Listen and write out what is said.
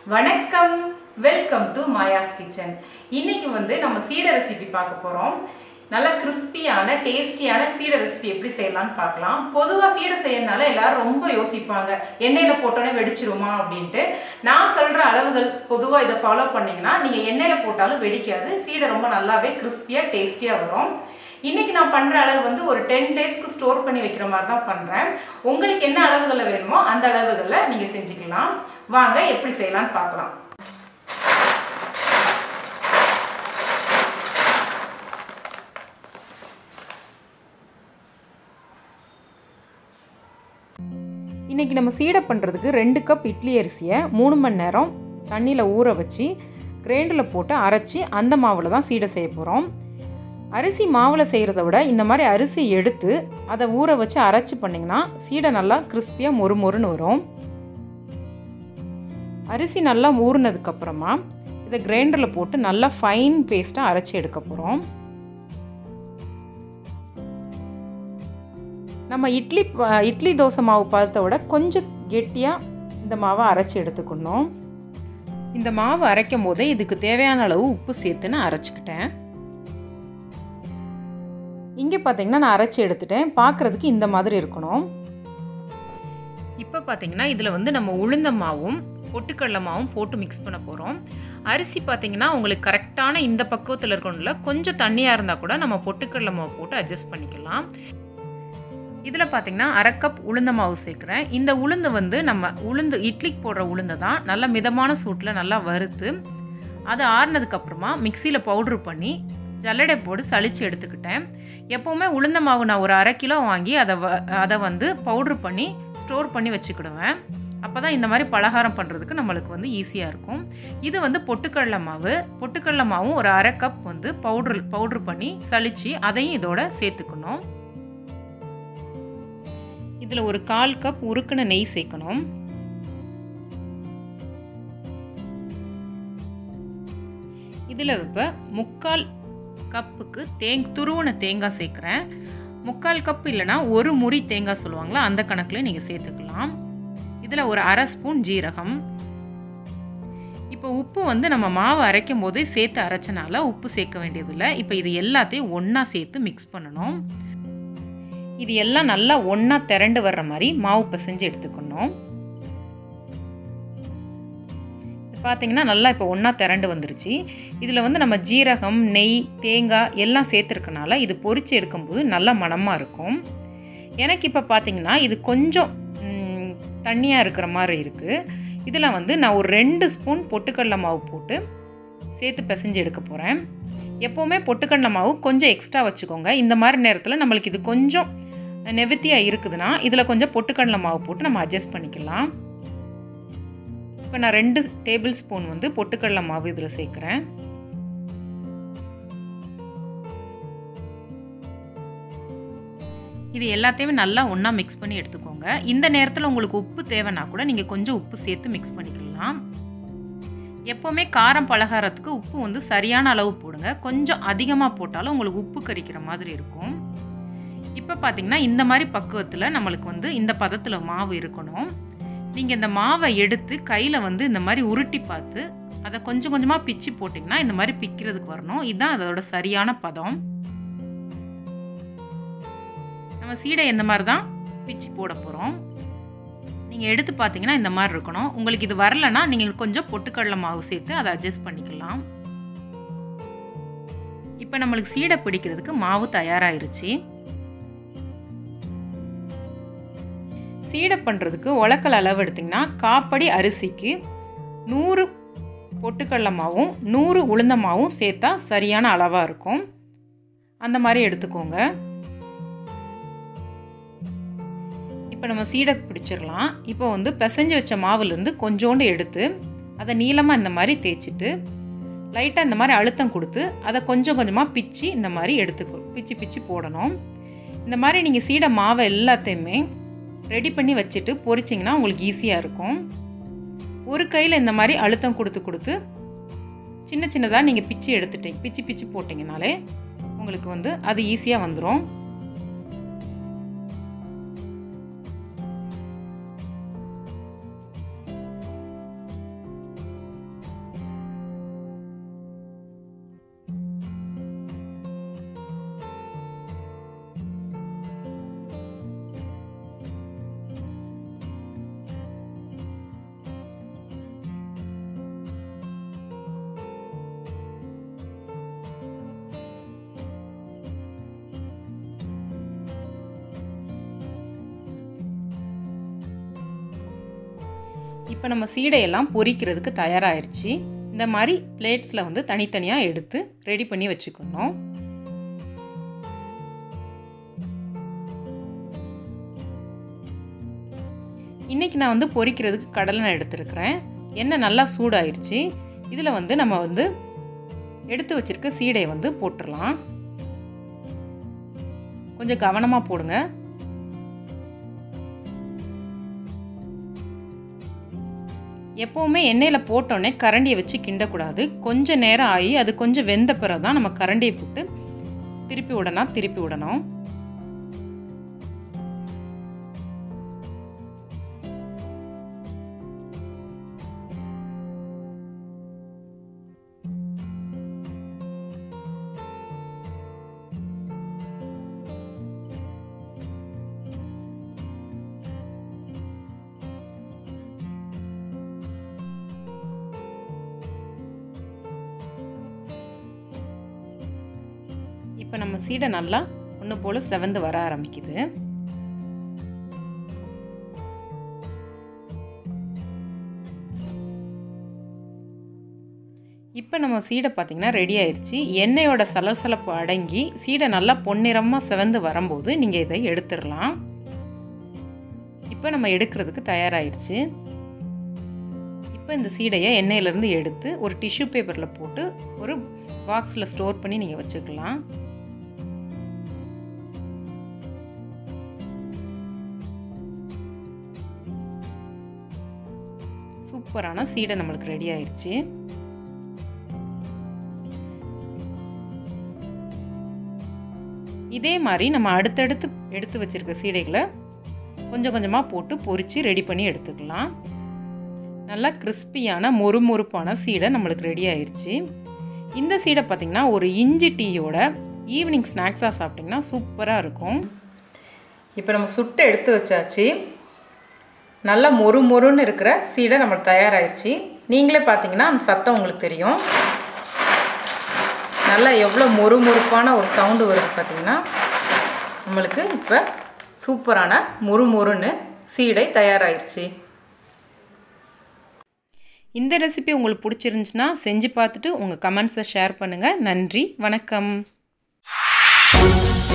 வணக்கம் welcome to Maya's kitchen இன்னைக்கு வந்து நம்ம சீடை ரெசிபி பார்க்க போகிறோம் நல்ல கிறிஸ்பியான டேஸ்டியான சீடை ரெசிபி எப்படி செய்யலாம்னு பார்க்கலாம் பொதுவாக சீடை செய்யறதுனால எல்லாரும் ரொம்ப யோசிப்பாங்க எண்ணெயில் போட்டோன்னே வெடிச்சிருமா அப்படின்ட்டு நான் சொல்கிற அளவுகள் பொதுவாக இதை ஃபாலோ பண்ணிங்கன்னா நீங்கள் எண்ணெயில் போட்டாலும் வெடிக்காது சீடை ரொம்ப நல்லாவே கிறிஸ்பியாக டேஸ்டியாக வரும் இன்னைக்கு நான் பண்ணுற அளவு வந்து ஒரு டென் டேஸ்க்கு ஸ்டோர் பண்ணி வைக்கிற மாதிரி தான் பண்ணுறேன் உங்களுக்கு என்ன அளவுகளில் வேணுமோ அந்த அளவுகளில் நீங்கள் செஞ்சுக்கலாம் வாங்க எப்படி செய்யலாம்னு பார்க்கலாம் இன்றைக்கி நம்ம சீடை பண்ணுறதுக்கு ரெண்டு கப் இட்லி அரிசியை மூணு மணி நேரம் தண்ணியில் ஊற வச்சு கிரைண்டரில் போட்டு அரைச்சி அந்த மாவில் தான் சீடை செய்ய போகிறோம் அரிசி மாவில் செய்கிறத விட இந்த மாதிரி அரிசி எடுத்து அதை ஊற வச்சு அரைச்சி பண்ணிங்கன்னா சீடை நல்லா கிறிஸ்பியாக மொறு மொறுன்னு வரும் அரிசி நல்லா ஊறினதுக்கப்புறமா இதை கிரைண்டரில் போட்டு நல்லா ஃபைன் பேஸ்ட்டாக அரைச்சி எடுக்க போகிறோம் நம்ம இட்லி ப- இட்லி தோசை மாவு பதத்தை விட கொஞ்சம் கெட்டியாக இந்த மாவை அரைச்சி எடுத்துக்கணும் இந்த மாவு அரைக்கும் போதே இதுக்கு தேவையான அளவு உப்பு சேர்த்து நான் அரைச்சிக்கிட்டேன் இங்கே பார்த்தீங்கன்னா நான் அரைச்சி எடுத்துட்டேன் பார்க்குறதுக்கு இந்த மாதிரி இருக்கணும் இப்போ பார்த்தீங்கன்னா இதில் வந்து நம்ம உளுந்த மாவும் பொட்டுக்கடலை மாவும் போட்டு மிக்ஸ் பண்ண போகிறோம் அரிசி பார்த்தீங்கன்னா உங்களுக்கு கரெக்டான இந்த பக்குவத்தில் இருக்கணும்ல கொஞ்சம் தண்ணியாக இருந்தால் கூட நம்ம பொட்டுக்கடலை மாவு போட்டு அட்ஜஸ்ட் பண்ணிக்கலாம் இதில் பார்த்தீங்கன்னா அரை கப் உளுந்த மாவு சேர்க்குறேன் இந்த உளுந்து வந்து நம்ம உளுந்து இட்லிக்கு போடுற உளுந்து தான் நல்ல மிதமான சூட்டில் நல்லா வறுத்து அது ஆறுனதுக்கப்புறமா மிக்சியில் பவுட்ரு பண்ணி ஜல்லடை போட்டு சலிச்சு எடுத்துக்கிட்டேன் எப்போவுமே உளுந்த மாவு நான் ஒரு அரை கிலோ வாங்கி அதை வ அதை வந்து பவுட்ரு பண்ணி ஸ்டோர் பண்ணி வச்சுக்கிடுவேன் அப்போ தான் இந்த மாதிரி பலகாரம் பண்ணுறதுக்கு நம்மளுக்கு வந்து ஈஸியாக இருக்கும் இது வந்து பொட்டுக்கடலை மாவு பொட்டுக்கடலை மாவும் ஒரு அரை கப் வந்து பவுட்ரு பவுட்ரு பண்ணி சலிச்சு அதையும் இதோட சேர்த்துக்கணும் இதில் ஒரு கால் கப் உருக்குன நெய் சேர்க்கணும் இதில் இப்போ முக்கால் கப்புக்கு தேங் துருவன தேங்காய் சேர்க்குறேன் முக்கால் கப் இல்லைன்னா ஒரு முறி தேங்காய் சொல்லுவாங்களா அந்த கணக்கில் நீங்கள் சேர்த்துக்கலாம் இதில் ஒரு அரை ஸ்பூன் ஜீரகம் இப்போ உப்பு வந்து நம்ம மாவு அரைக்கும் போதே சேர்த்து அரைச்சனால உப்பு சேர்க்க வேண்டியதில்லை இப்போ இது எல்லாத்தையும் ஒன்றா சேர்த்து மிக்ஸ் பண்ணணும் இது எல்லாம் நல்லா ஒன்றா திரண்டு வர்ற மாதிரி மாவு பிசைஞ்சு எடுத்துக்கணும் இது பார்த்தீங்கன்னா நல்லா இப்போ ஒன்றா திரண்டு வந்துருச்சு இதில் வந்து நம்ம ஜீரகம் நெய் தேங்காய் எல்லாம் சேர்த்துருக்கனால இது பொரிச்சு எடுக்கும்போது நல்ல மணமாக இருக்கும் எனக்கு இப்போ பார்த்தீங்கன்னா இது கொஞ்சம் ம், தண்ணியாக இருக்கிற மாதிரி இருக்குது இதில் வந்து நான் ஒரு ரெண்டு ஸ்பூன் பொட்டுக்கடலை மாவு போட்டு சேர்த்து பிசைஞ்சு எடுக்க போகிறேன் எப்போவுமே பொட்டுக்கடலை மாவு கொஞ்சம் எக்ஸ்ட்ரா வச்சுக்கோங்க இந்த மாதிரி நேரத்தில் நம்மளுக்கு இது கொஞ்சம் நெவத்தியாக இருக்குதுன்னா இதில் கொஞ்சம் பொட்டுக்கடலை மாவு போட்டு நம்ம அட்ஜஸ்ட் பண்ணிக்கலாம் இப்போ நான் ரெண்டு டேபிள் ஸ்பூன் வந்து பொட்டுக்கடலை மாவு இதில் சேர்க்குறேன் இது எல்லாத்தையுமே நல்லா ஒன்றா மிக்ஸ் பண்ணி எடுத்துக்கோங்க இந்த நேரத்தில் உங்களுக்கு உப்பு தேவைன்னா கூட நீங்கள் கொஞ்சம் உப்பு சேர்த்து மிக்ஸ் பண்ணிக்கலாம் எப்போவுமே காரம் பலகாரத்துக்கு உப்பு வந்து சரியான அளவு போடுங்க கொஞ்சம் அதிகமாக போட்டாலும் உங்களுக்கு உப்பு கரிக்கிற மாதிரி இருக்கும் இப்போ பார்த்தீங்கன்னா இந்த மாதிரி பக்குவத்தில் நம்மளுக்கு வந்து இந்த பதத்தில் மாவு இருக்கணும் நீங்கள் இந்த மாவை எடுத்து கையில் வந்து இந்த மாதிரி உருட்டி பார்த்து அதை கொஞ்சம் கொஞ்சமாக பிச்சு போட்டிங்கன்னா இந்த மாதிரி பிக்கிறதுக்கு வரணும் இதுதான் அதோட சரியான பதம் நம்ம சீடை இந்த மாதிரி தான் பிச்சு போட போகிறோம் நீங்கள் எடுத்து பார்த்தீங்கன்னா இந்த மாதிரி இருக்கணும் உங்களுக்கு இது வரலன்னா நீங்கள் கொஞ்சம் பொட்டுக்கடலை மாவு சேர்த்து அதை அட்ஜஸ்ட் பண்ணிக்கலாம் இப்போ நம்மளுக்கு சீடை பிடிக்கிறதுக்கு மாவு தயாராயிருச்சு சீடை பண்ணுறதுக்கு உலக்கல் அளவு எடுத்திங்கன்னா காப்படி அரிசிக்கு நூறு பொட்டுக்கடலை மாவும் நூறு உளுந்த மாவும் சேர்த்தா சரியான அளவாக இருக்கும் அந்த மாதிரி எடுத்துக்கோங்க இப்போ நம்ம சீடை பிடிச்சிடலாம் இப்போ வந்து பிசைஞ்சு வச்ச மாவுலேருந்து கொஞ்சோண்டு எடுத்து அதை நீளமாக இந்த மாதிரி தேய்ச்சிட்டு லைட்டாக இந்த மாதிரி அழுத்தம் கொடுத்து அதை கொஞ்சம் கொஞ்சமாக பிச்சு இந்த மாதிரி எடுத்துக்கோ பிச்சு பிச்சு போடணும் இந்த மாதிரி நீங்கள் சீடை மாவை எல்லாத்தையுமே ரெடி பண்ணி வச்சுட்டு பொரிச்சிங்கன்னா உங்களுக்கு ஈஸியாக இருக்கும் ஒரு கையில் இந்த மாதிரி அழுத்தம் கொடுத்து கொடுத்து சின்ன சின்னதாக நீங்கள் பிச்சு எடுத்துட்டீங்க பிச்சு பிச்சு போட்டிங்கனாலே உங்களுக்கு வந்து அது ஈஸியாக வந்துடும் இப்போ நம்ம சீடையெல்லாம் பொரிக்கிறதுக்கு தயாராகிருச்சு இந்த மாதிரி பிளேட்ஸில் வந்து தனித்தனியாக எடுத்து ரெடி பண்ணி வச்சுக்கணும் இன்றைக்கி நான் வந்து பொரிக்கிறதுக்கு கடலை எடுத்துருக்கிறேன் எண்ணெய் நல்லா சூடாயிருச்சு இதில் வந்து நம்ம வந்து எடுத்து வச்சுருக்க சீடையை வந்து போட்டுடலாம் கொஞ்சம் கவனமாக போடுங்க எப்போவுமே எண்ணெயில் போட்டோடனே கரண்டியை வச்சு கிண்டக்கூடாது கொஞ்சம் நேரம் ஆகி அது கொஞ்சம் வெந்த பிறகு தான் நம்ம கரண்டியை போட்டு திருப்பி விடணும் திருப்பி விடணும் இப்போ நம்ம சீடை நல்லா ஒன்று போல் செவந்து வர ஆரம்பிக்குது இப்போ நம்ம சீடை பார்த்திங்கன்னா ரெடி ஆயிடுச்சு எண்ணெயோட சலசலப்பு அடங்கி சீடை நல்லா பொன்னிறமாக செவந்து வரும்போது நீங்கள் இதை எடுத்துடலாம் இப்போ நம்ம எடுக்கிறதுக்கு தயாராகிருச்சு இப்போ இந்த சீடையை எண்ணெயிலேருந்து எடுத்து ஒரு டிஷ்யூ பேப்பரில் போட்டு ஒரு பாக்ஸில் ஸ்டோர் பண்ணி நீங்கள் வச்சுக்கலாம் சூப்பரான சீடை நம்மளுக்கு ரெடி ஆயிடுச்சு இதே மாதிரி நம்ம அடுத்தடுத்து எடுத்து வச்சுருக்க சீடைகளை கொஞ்சம் கொஞ்சமாக போட்டு பொரித்து ரெடி பண்ணி எடுத்துக்கலாம் நல்லா கிறிஸ்பியான மொறுமொறுப்பான சீடை நம்மளுக்கு ரெடி ஆயிடுச்சு இந்த சீடை பார்த்திங்கன்னா ஒரு இஞ்சி டீயோட ஈவினிங் ஸ்நாக்ஸாக சாப்பிட்டிங்கன்னா சூப்பராக இருக்கும் இப்போ நம்ம சுட்டு எடுத்து வச்சாச்சு நல்லா மொறு மொறுன்னு இருக்கிற சீடை நம்மளுக்கு தயாராகிடுச்சு நீங்களே பார்த்தீங்கன்னா அந்த சத்தம் உங்களுக்கு தெரியும் நல்லா எவ்வளோ மொறு மொறுப்பான ஒரு சவுண்டு வருது பார்த்திங்கன்னா நம்மளுக்கு இப்போ சூப்பரான மொறு மொறுன்னு சீடை தயாராகிடுச்சு இந்த ரெசிபி உங்களுக்கு பிடிச்சிருந்துச்சுன்னா செஞ்சு பார்த்துட்டு உங்கள் கமெண்ட்ஸை ஷேர் பண்ணுங்கள் நன்றி வணக்கம்